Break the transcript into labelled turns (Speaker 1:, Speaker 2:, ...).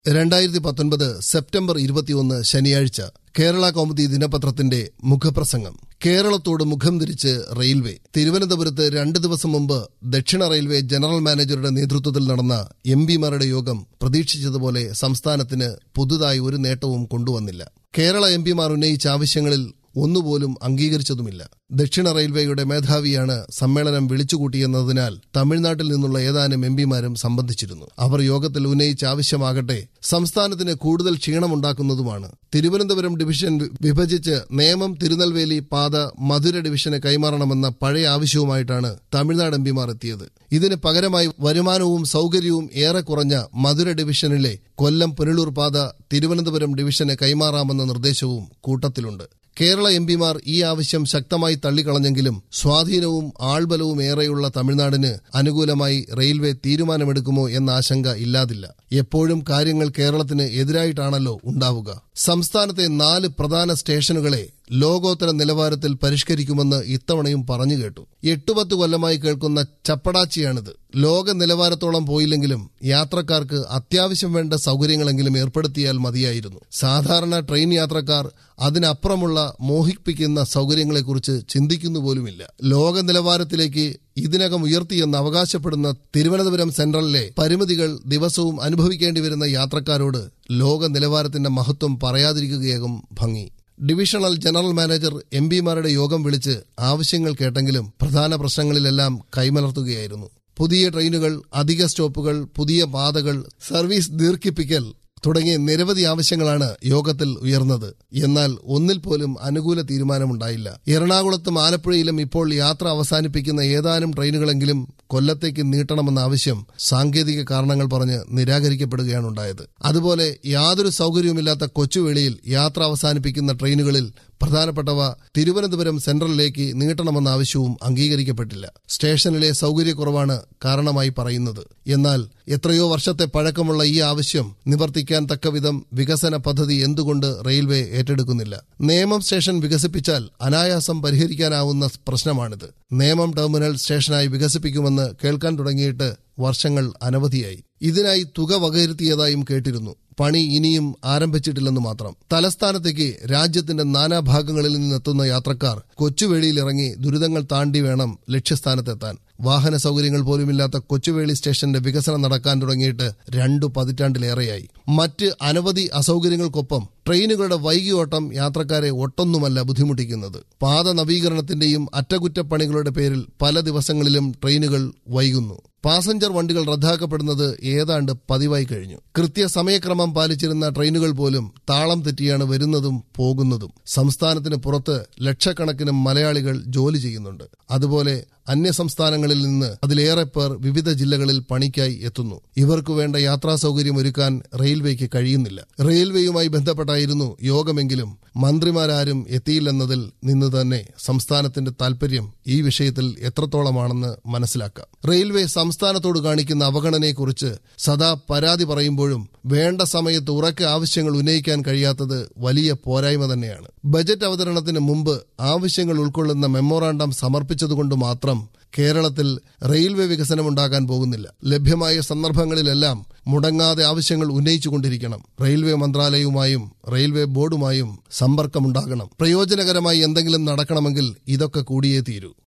Speaker 1: രണ്ടായിരത്തി പത്തൊൻപത് സെപ്റ്റംബർ ഇരുപത്തിയൊന്ന് ശനിയാഴ്ച കേരള കൗമുദി ദിനപത്രത്തിന്റെ മുഖപ്രസംഗം കേരളത്തോട് മുഖം തിരിച്ച് റെയിൽവേ തിരുവനന്തപുരത്ത് രണ്ട് ദിവസം മുമ്പ് ദക്ഷിണ റെയിൽവേ ജനറൽ മാനേജറുടെ നേതൃത്വത്തിൽ നടന്ന എം പിമാരുടെ യോഗം പ്രതീക്ഷിച്ചതുപോലെ സംസ്ഥാനത്തിന് പുതുതായി ഒരു നേട്ടവും കൊണ്ടുവന്നില്ല കേരള എം പിമാർ ഉന്നയിച്ച ആവശ്യങ്ങളിൽ ഒന്നുപോലും അംഗീകരിച്ചതുമില്ല ദക്ഷിണ റെയിൽവേയുടെ മേധാവിയാണ് സമ്മേളനം വിളിച്ചുകൂട്ടിയെന്നതിനാൽ തമിഴ്നാട്ടിൽ നിന്നുള്ള ഏതാനും എം പിമാരും സംബന്ധിച്ചിരുന്നു അവർ യോഗത്തിൽ ഉന്നയിച്ച ആവശ്യമാകട്ടെ സംസ്ഥാനത്തിന് കൂടുതൽ ക്ഷീണമുണ്ടാക്കുന്നതുമാണ് തിരുവനന്തപുരം ഡിവിഷൻ വിഭജിച്ച് നേമം തിരുനെൽവേലി പാത മധുര ഡിവിഷന് കൈമാറണമെന്ന പഴയ ആവശ്യവുമായിട്ടാണ് തമിഴ്നാട് എം പിമാർ എത്തിയത് ഇതിന് പകരമായി വരുമാനവും സൌകര്യവും ഏറെ കുറഞ്ഞ മധുര ഡിവിഷനിലെ കൊല്ലം പുനലൂർ പാത തിരുവനന്തപുരം ഡിവിഷന് കൈമാറാമെന്ന നിർദ്ദേശവും കൂട്ടത്തിലുണ്ട് കേരള എം പിമാർ ഈ ആവശ്യം ശക്തമായി തള്ളിക്കളഞ്ഞെങ്കിലും സ്വാധീനവും ആൾബലവും ഏറെയുള്ള തമിഴ്നാടിന് അനുകൂലമായി റെയിൽവേ തീരുമാനമെടുക്കുമോ എന്ന ആശങ്ക ഇല്ലാതില്ല എപ്പോഴും കാര്യങ്ങൾ കേരളത്തിന് എതിരായിട്ടാണല്ലോ ഉണ്ടാവുക സംസ്ഥാനത്തെ നാല് പ്രധാന സ്റ്റേഷനുകളെ ലോകോത്തര നിലവാരത്തിൽ പരിഷ്കരിക്കുമെന്ന് ഇത്തവണയും പറഞ്ഞു കേട്ടു എട്ടുപത്ത് കൊല്ലമായി കേൾക്കുന്ന ചപ്പടാച്ചിയാണിത് ലോക നിലവാരത്തോളം പോയില്ലെങ്കിലും യാത്രക്കാർക്ക് അത്യാവശ്യം വേണ്ട സൗകര്യങ്ങളെങ്കിലും ഏർപ്പെടുത്തിയാൽ മതിയായിരുന്നു സാധാരണ ട്രെയിൻ യാത്രക്കാർ അതിനപ്പുറമുള്ള മോഹിപ്പിക്കുന്ന സൗകര്യങ്ങളെക്കുറിച്ച് ചിന്തിക്കുന്നു പോലുമില്ല ലോക നിലവാരത്തിലേക്ക് ഇതിനകം ഉയർത്തിയെന്ന് അവകാശപ്പെടുന്ന തിരുവനന്തപുരം സെൻട്രലിലെ പരിമിതികൾ ദിവസവും അനുഭവിക്കേണ്ടി വരുന്ന യാത്രക്കാരോട് ലോക നിലവാരത്തിന്റെ മഹത്വം പറയാതിരിക്കുകയാകും ഭംഗി ഡിവിഷണൽ ജനറൽ മാനേജർ എം പിമാരുടെ യോഗം വിളിച്ച് ആവശ്യങ്ങൾ കേട്ടെങ്കിലും പ്രധാന പ്രശ്നങ്ങളിലെല്ലാം കൈമലർത്തുകയായിരുന്നു പുതിയ ട്രെയിനുകൾ അധിക സ്റ്റോപ്പുകൾ പുതിയ പാതകൾ സർവീസ് ദീർഘിപ്പിക്കൽ തുടങ്ങിയ നിരവധി ആവശ്യങ്ങളാണ് യോഗത്തിൽ ഉയർന്നത് എന്നാൽ ഒന്നിൽ പോലും അനുകൂല തീരുമാനമുണ്ടായില്ല എറണാകുളത്തും ആലപ്പുഴയിലും ഇപ്പോൾ യാത്ര അവസാനിപ്പിക്കുന്ന ഏതാനും ട്രെയിനുകളെങ്കിലും കൊല്ലത്തേക്ക് നീട്ടണമെന്ന ആവശ്യം സാങ്കേതിക കാരണങ്ങൾ പറഞ്ഞ് നിരാകരിക്കപ്പെടുകയാണ് ഉണ്ടായത് അതുപോലെ യാതൊരു സൗകര്യവുമില്ലാത്ത കൊച്ചുവേളിയിൽ യാത്ര അവസാനിപ്പിക്കുന്ന ട്രെയിനുകളിൽ പ്രധാനപ്പെട്ടവ തിരുവനന്തപുരം സെൻട്രലിലേക്ക് നീട്ടണമെന്ന ആവശ്യവും അംഗീകരിക്കപ്പെട്ടില്ല സ്റ്റേഷനിലെ സൗകര്യക്കുറവാണ് കാരണമായി പറയുന്നത് എന്നാൽ എത്രയോ വർഷത്തെ പഴക്കമുള്ള ഈ ആവശ്യം നിവർത്തിക്കാൻ തക്കവിധം വികസന പദ്ധതി എന്തുകൊണ്ട് റെയിൽവേ ഏറ്റെടുക്കുന്നില്ല നേമം സ്റ്റേഷൻ വികസിപ്പിച്ചാൽ അനായാസം പരിഹരിക്കാനാവുന്ന പ്രശ്നമാണിത് നേമം ടെർമിനൽ സ്റ്റേഷനായി വികസിപ്പിക്കുമെന്ന് കേൾക്കാൻ തുടങ്ങിയിട്ട് വർഷങ്ങൾ അനവധിയായി ഇതിനായി തുക വകയിരുത്തിയതായും കേട്ടിരുന്നു പണി ഇനിയും ആരംഭിച്ചിട്ടില്ലെന്ന് മാത്രം തലസ്ഥാനത്തേക്ക് രാജ്യത്തിന്റെ നാനാഭാഗങ്ങളിൽ നിന്നെത്തുന്ന യാത്രക്കാർ കൊച്ചുവേളിയിലിറങ്ങി ദുരിതങ്ങൾ താണ്ടി വേണം ലക്ഷ്യസ്ഥാനത്തെത്താൻ വാഹന സൗകര്യങ്ങൾ പോലുമില്ലാത്ത കൊച്ചുവേളി സ്റ്റേഷന്റെ വികസനം നടക്കാൻ തുടങ്ങിയിട്ട് രണ്ടു പതിറ്റാണ്ടിലേറെയായി മറ്റ് അനവധി അസൗകര്യങ്ങൾക്കൊപ്പം ട്രെയിനുകളുടെ വൈകിയോട്ടം യാത്രക്കാരെ ഒട്ടൊന്നുമല്ല ബുദ്ധിമുട്ടിക്കുന്നത് പാത നവീകരണത്തിന്റെയും അറ്റകുറ്റപ്പണികളുടെ പേരിൽ പല ദിവസങ്ങളിലും ട്രെയിനുകൾ വൈകുന്നു പാസഞ്ചർ വണ്ടികൾ റദ്ദാക്കപ്പെടുന്നത് ഏതാണ്ട് പതിവായി കഴിഞ്ഞു കൃത്യസമയക്രമം പാലിച്ചിരുന്ന ട്രെയിനുകൾ പോലും താളം തെറ്റിയാണ് വരുന്നതും പോകുന്നതും സംസ്ഥാനത്തിന് പുറത്ത് ലക്ഷക്കണക്കിന് മലയാളികൾ ജോലി ചെയ്യുന്നുണ്ട് അതുപോലെ അന്യസംസ്ഥാനങ്ങളിൽ നിന്ന് അതിലേറെ പേർ വിവിധ ജില്ലകളിൽ പണിക്കായി എത്തുന്നു ഇവർക്കു വേണ്ട യാത്രാ സൗകര്യം ഒരുക്കാൻ റെയിൽവേക്ക് കഴിയുന്നില്ല റെയിൽവേയുമായി ബന്ധപ്പെട്ടായിരുന്നു യോഗമെങ്കിലും മന്ത്രിമാരാരും എത്തിയില്ലെന്നതിൽ നിന്ന് തന്നെ സംസ്ഥാനത്തിന്റെ താൽപര്യം ഈ വിഷയത്തിൽ എത്രത്തോളമാണെന്ന് മനസ്സിലാക്കാം റെയിൽവേ സംസ്ഥാനത്തോട് കാണിക്കുന്ന അവഗണനയെക്കുറിച്ച് സദാ പരാതി പറയുമ്പോഴും വേണ്ട സമയത്ത് ഉറക്കെ ആവശ്യങ്ങൾ ഉന്നയിക്കാൻ കഴിയാത്തത് വലിയ പോരായ്മ തന്നെയാണ് ബജറ്റ് അവതരണത്തിന് മുമ്പ് ആവശ്യങ്ങൾ ഉൾക്കൊള്ളുന്ന മെമ്മോറാണ്ടം സമർപ്പിച്ചതുകൊണ്ട് മാത്രം കേരളത്തിൽ റെയിൽവേ വികസനമുണ്ടാകാൻ പോകുന്നില്ല ലഭ്യമായ സന്ദർഭങ്ങളിലെല്ലാം മുടങ്ങാതെ ആവശ്യങ്ങൾ ഉന്നയിച്ചുകൊണ്ടിരിക്കണം റെയിൽവേ മന്ത്രാലയവുമായും റെയിൽവേ ബോർഡുമായും സമ്പർക്കമുണ്ടാകണം പ്രയോജനകരമായി എന്തെങ്കിലും നടക്കണമെങ്കിൽ ഇതൊക്കെ കൂടിയേ തീരൂ